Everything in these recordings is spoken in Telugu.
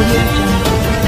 audio jungle.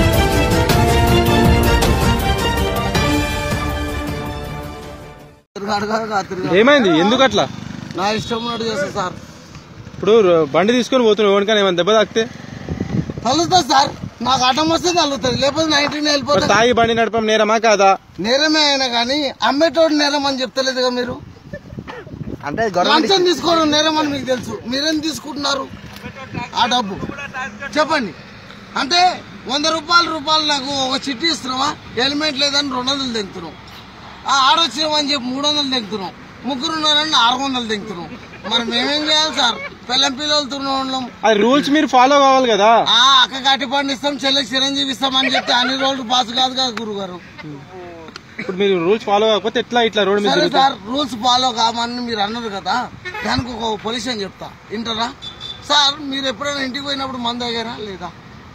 తిరగాడుగా తిరగా ఏమైంది ఎందుకు అట్లా నా ఇష్టం ఉన్నట్టు చేస్తా సార్ ఇప్పుడు ర- బండి తీసుకొని పోతున్నావు ఎవరికైనా ఏమైనా దెబ్బ తాకితే తల్లుతా సార్ నాకు అడ్డం వస్తే తల్లుతుంది లేకపోతే నైన్టీన్ మరి వెళ్ళిపోతా తాగి బండి నడపం నేరమా కాదా నేరమే అయినా కానీ అమ్మేటోడు నేరం అని చెప్తలేదుగా మీరు అంటే లంచం తీసుకోవడం నేరం అని మీకు తెలుసు మీరేం తీసుకుంటున్నారు ఆ డబ్బు చెప్పండి అంటే వంద రూపాయలు రూపాయలు నాకు ఒక చిట్టి ఇస్తున్నావా హెల్మెట్ లేదని రెండు వందలు తెంగుతున్నావు ఆ ఆడొచ్చినామని చెప్పి మూడు వందలు తెంగుతున్నాం ముగ్గురు ఉన్నారని ఆరు వందలు తెంగుతున్నాం మరి మేమేం చేయాలి సార్ పిల్లం పిల్లలు తున్నోళ్ళం అది రూల్స్ మీరు ఫాలో కావాలి కదా ఆ అక్క కట్టి పండిస్తాం చెల్లెకి చిరంజీవి ఇస్తాం అని చెప్తే అన్ని రోజులు పాస్ కాదు కదా గురుగారు ఇప్పుడు మీరు రూల్స్ ఫాలో కాకపోతే ఎట్లా ఇట్లా రోడ్ మీద సరే తిరుగుతారు? సార్ రూల్స్ ఫాలో కామని మీరు అన్నారు కదా దానికి ఒక పొజిషన్ చెప్తా వింటారా సార్ మీరు ఎప్పుడైనా ఇంటికి పోయినప్పుడు మందు తాగారా లేదా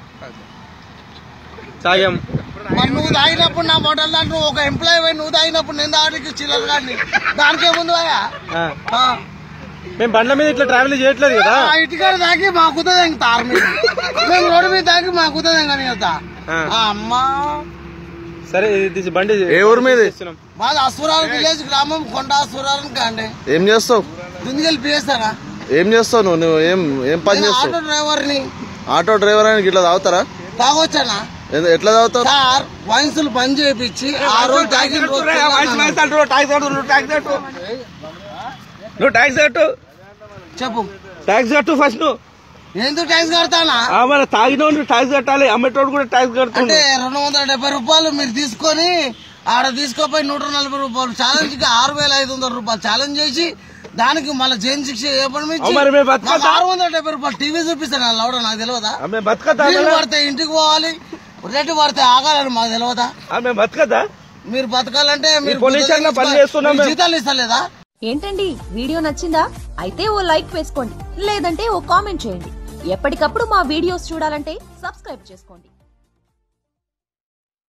తాగాం మరి నువ్వు తాగినప్పుడు నా హోటల్ దాంట్లో ఒక ఎంప్లాయీ పోయి నువ్వు తాగినప్పుడు నేను తాగడానికి చిల్లర కానీ దానికే ముందు పోయా ఆ. మేము బండ్ల మీద ఇట్లా ట్రావెల్ చేయట్లేదు కదా ఇటుకాడ తాగి మా కుత తారు మీరు మేము రోడ్డు మీద తాగి మా కుత కానీ వెళ్తా ఆ. అమ్మా సరే ఇది ఇది బండి ఏ ఊరు మీది? చేస్తున్నాం. మాది అసురాలు విలేజ్ గ్రామం కొండ అసురాలు కాండి ఏం చేస్తావు దుందిగలు పియేస్తారా ఏం చేస్తావు నువ్వు నువ్వు ఏం ఏం పని నేను చేస్తావు ఆటో డ్రైవర్ని ఆటో డ్రైవర్ అని ఇట్లా తాగుతారా తాగొచ్చానా ఎందు- ఎట్లా తాగుతావు సార్ వయసులు బంద్ చేయించి ఆ రోజు తాగిన రోజు నువ్వు ట్యాక్స్ కట్టు చెప్పు ట్యాక్స్ కట్టు ఫస్ట్ నువ్వు ఎందుకు ట్యాక్స్ కడతానా ఆ, మరి తాగినోడు ట్యాక్స్ కట్టాలి అమ్మేటోడు కూడా ట్యాక్స్ కడుతుంది అంటే రెండు వందల డెబ్బై రూపాయలు మీరు తీసుకొని ఆడ తీసుకోపోయి నూట నలభై రూపాయలు ఛాలెంజ్ కి ఆరు వేల ఐదు వందల రూపాయలు ఛాలెంజ్ చేసి దానికి మళ్ళీ జైలు శిక్ష ఏ పని మీద ఆ, మరి మేము బతకద్దా? ఆరు వందల డెబ్బై రూపాయలు టీవీ చూపిస్తాను నా లౌడ నాకు తెలియదా మేము బతకద్దా నీళ్ళు పడితే ఇంటికి పోవాలి రేటు పడితే ఆగాలని మాకు తెలియదా మేము బతకద్దా మీరు బతకాలంటే మీరు పోలీస్ స్టేషన్లో పని చేస్తున్నాం మీరు మేము. జీతాలు ఇస్తలేదా ఏంటండి వీడియో నచ్చిందా అయితే ఓ లైక్ వేసుకోండి లేదంటే ఓ కామెంట్ చేయండి ఎప్పటికప్పుడు మా వీడియోస్ చూడాలంటే సబ్స్క్రైబ్ చేసుకోండి